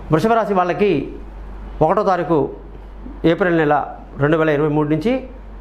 వృషభ రాశి వాళ్ళకి ఒకటో తారీఖు ఏప్రిల్ నెల రెండు వేల ఇరవై మూడు నుంచి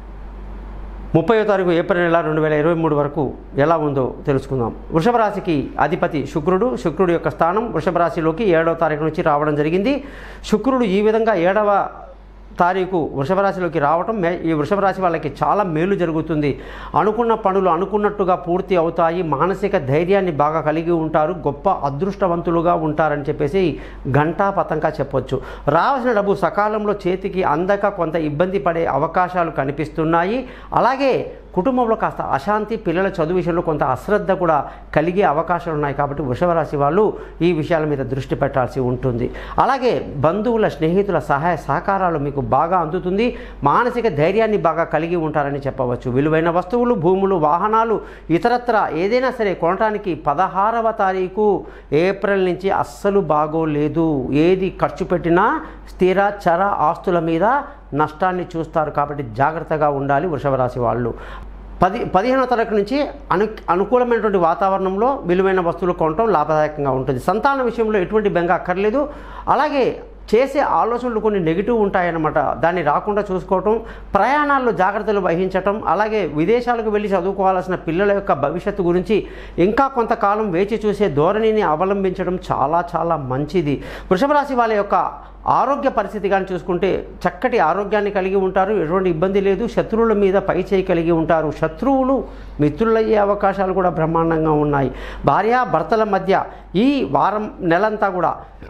ముప్పై తారీఖు ఏప్రిల్ నెల రెండు వేల ఇరవై మూడు వరకు ఎలా ఉందో తెలుసుకుందాం వృషభ రాశికి అధిపతి శుక్రుడు శుక్రుడు యొక్క స్థానం వృషభ రాశిలోకి ఏడవ తారీఖు నుంచి రావడం జరిగింది శుక్రుడు ఈ విధంగా ఏడవ తారీఖు వృషభ రాశిలోకి రావటం మే ఈ వృషభ రాశి వాళ్ళకి చాలా మేలు జరుగుతుంది అనుకున్న పనులు అనుకున్నట్టుగా పూర్తి అవుతాయి మానసిక ధైర్యాన్ని బాగా కలిగి ఉంటారు గొప్ప అదృష్టవంతులుగా ఉంటారని చెప్పేసి గంటా పతంగా చెప్పొచ్చు రావాల్సిన డబ్బు సకాలంలో చేతికి అందక కొంత ఇబ్బంది పడే అవకాశాలు కనిపిస్తున్నాయి అలాగే కుటుంబంలో కాస్త అశాంతి పిల్లల చదువు విషయంలో కొంత అశ్రద్ధ కూడా కలిగే అవకాశాలు ఉన్నాయి కాబట్టి వృషభ రాశి వాళ్ళు ఈ విషయాల మీద దృష్టి పెట్టాల్సి ఉంటుంది అలాగే బంధువుల స్నేహితుల సహాయ సహకారాలు మీకు బాగా అందుతుంది మానసిక ధైర్యాన్ని బాగా కలిగి ఉంటారని చెప్పవచ్చు విలువైన వస్తువులు భూములు వాహనాలు ఇతరత్ర ఏదైనా సరే కొనడానికి పదహారవ తారీఖు ఏప్రిల్ నుంచి అస్సలు బాగోలేదు ఏది ఖర్చు పెట్టినా స్థిర చర ఆస్తుల మీద నష్టాన్ని చూస్తారు కాబట్టి జాగ్రత్తగా ఉండాలి వృషభ రాశి వాళ్ళు పది పదిహేనో తారీఖు నుంచి అను అనుకూలమైనటువంటి వాతావరణంలో విలువైన వస్తువులు కొనటం లాభదాయకంగా ఉంటుంది సంతాన విషయంలో ఎటువంటి బెంగ అక్కర్లేదు అలాగే చేసే ఆలోచనలు కొన్ని నెగిటివ్ ఉంటాయన్నమాట దాన్ని రాకుండా చూసుకోవటం ప్రయాణాల్లో జాగ్రత్తలు వహించటం అలాగే విదేశాలకు వెళ్ళి చదువుకోవాల్సిన పిల్లల యొక్క భవిష్యత్తు గురించి ఇంకా కొంతకాలం వేచి చూసే ధోరణిని అవలంబించడం చాలా చాలా మంచిది వృషభ రాశి వాళ్ళ యొక్క ఆరోగ్య పరిస్థితి కానీ చూసుకుంటే చక్కటి ఆరోగ్యాన్ని కలిగి ఉంటారు ఎటువంటి ఇబ్బంది లేదు శత్రువుల మీద పై చేయి కలిగి ఉంటారు శత్రువులు మిత్రులయ్యే అవకాశాలు కూడా బ్రహ్మాండంగా ఉన్నాయి భార్య భర్తల మధ్య ఈ వారం నెలంతా కూడా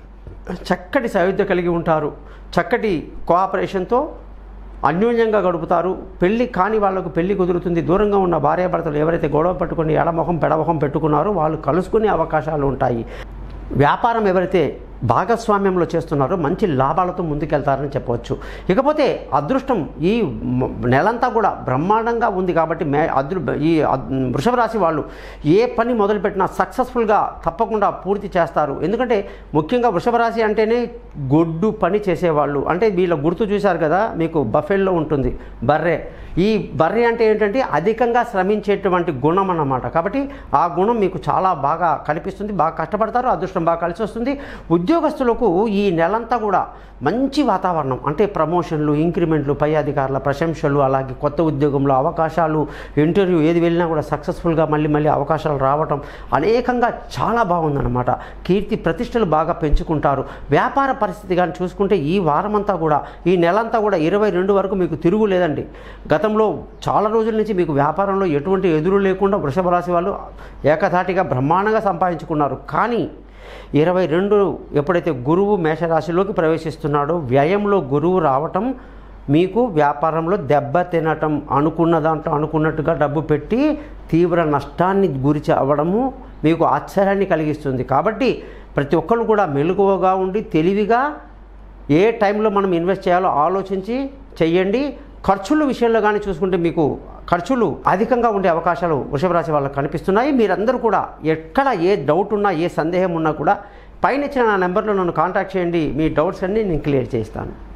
చక్కటి సయోధ్య కలిగి ఉంటారు చక్కటి కోఆపరేషన్తో అన్యోన్యంగా గడుపుతారు పెళ్లి కాని వాళ్ళకు పెళ్లి కుదురుతుంది దూరంగా ఉన్న భార్యాభర్తలు ఎవరైతే గొడవ పట్టుకొని ఎడమొహం పెడమొహం పెట్టుకున్నారో వాళ్ళు కలుసుకునే అవకాశాలు ఉంటాయి వ్యాపారం ఎవరైతే భాగస్వామ్యంలో చేస్తున్నారో మంచి లాభాలతో ముందుకెళ్తారని చెప్పవచ్చు ఇకపోతే అదృష్టం ఈ మ- నెలంతా కూడా బ్రహ్మాండంగా ఉంది కాబట్టి మే అదృ ఈ అద్- వృషభ రాశి వాళ్ళు ఏ పని మొదలుపెట్టినా సక్సెస్ఫుల్గా తప్పకుండా పూర్తి చేస్తారు ఎందుకంటే ముఖ్యంగా వృషభ రాశి అంటేనే గొడ్డు పని చేసేవాళ్ళు అంటే వీళ్ళ గుర్తు చూశారు కదా మీకు బఫెల్లో ఉంటుంది బర్రె ఈ బర్రె అంటే ఏంటంటే అధికంగా శ్రమించేటువంటి గుణం అన్నమాట కాబట్టి ఆ గుణం మీకు చాలా బాగా కనిపిస్తుంది బాగా కష్టపడతారు అదృష్టం బాగా కలిసి వస్తుంది ఉద్యోగస్తులకు ఈ నెలంతా కూడా మంచి వాతావరణం అంటే ప్రమోషన్లు ఇంక్రిమెంట్లు పై అధికారుల ప్రశంసలు అలాగే కొత్త ఉద్యోగంలో అవకాశాలు ఇంటర్వ్యూ ఏది వెళ్ళినా కూడా సక్సెస్ఫుల్గా మళ్ళీ మళ్ళీ అవకాశాలు రావటం అనేకంగా చాలా బాగుందన్నమాట కీర్తి ప్రతిష్టలు బాగా పెంచుకుంటారు వ్యాపార పరిస్థితి కానీ చూసుకుంటే ఈ వారమంతా కూడా ఈ నెలంతా కూడా ఇరవై రెండు వరకు మీకు తిరుగు లేదండి గతంలో చాలా రోజుల నుంచి మీకు వ్యాపారంలో ఎటువంటి ఎదురు లేకుండా వృషభ రాశి వాళ్ళు ఏకధాటిగా బ్రహ్మాండంగా సంపాదించుకున్నారు కానీ ఇరవై రెండు ఎప్పుడైతే గురువు మేషరాశిలోకి ప్రవేశిస్తున్నాడో వ్యయంలో గురువు రావటం మీకు వ్యాపారంలో దెబ్బ తినటం అనుకున్న దాంట్లో అనుకున్నట్టుగా డబ్బు పెట్టి తీవ్ర నష్టాన్ని గురి అవ్వడము మీకు ఆశ్చర్యాన్ని కలిగిస్తుంది కాబట్టి ప్రతి ఒక్కరు కూడా మెలకువగా ఉండి తెలివిగా ఏ టైంలో మనం ఇన్వెస్ట్ చేయాలో ఆలోచించి చెయ్యండి ఖర్చుల విషయంలో కానీ చూసుకుంటే మీకు ఖర్చులు అధికంగా ఉండే అవకాశాలు వృషభ రాశి వాళ్ళకి కనిపిస్తున్నాయి మీరందరూ కూడా ఎక్కడ ఏ డౌట్ ఉన్నా ఏ సందేహం ఉన్నా కూడా పైన ఇచ్చిన నా నెంబర్లో నన్ను కాంటాక్ట్ చేయండి మీ డౌట్స్ అన్నీ నేను క్లియర్ చేస్తాను